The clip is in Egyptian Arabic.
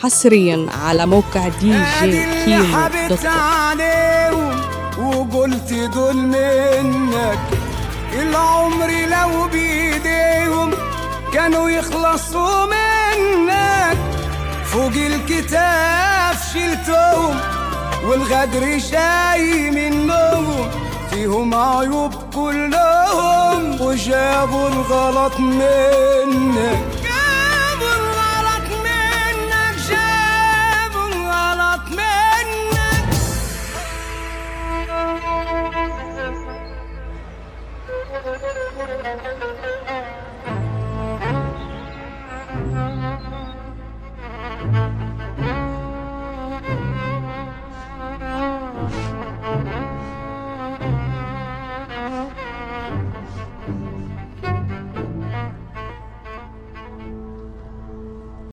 حصريا على موقع دي ادي جي اللي كيمو دوت حبيت كوم عليهم وقلت دول منك العمر لو بايديهم كانوا يخلصوا منك فوق الكتاف شلتهم والغدر شاي منهم فيهم عيوب كلهم وجابوا الغلط منك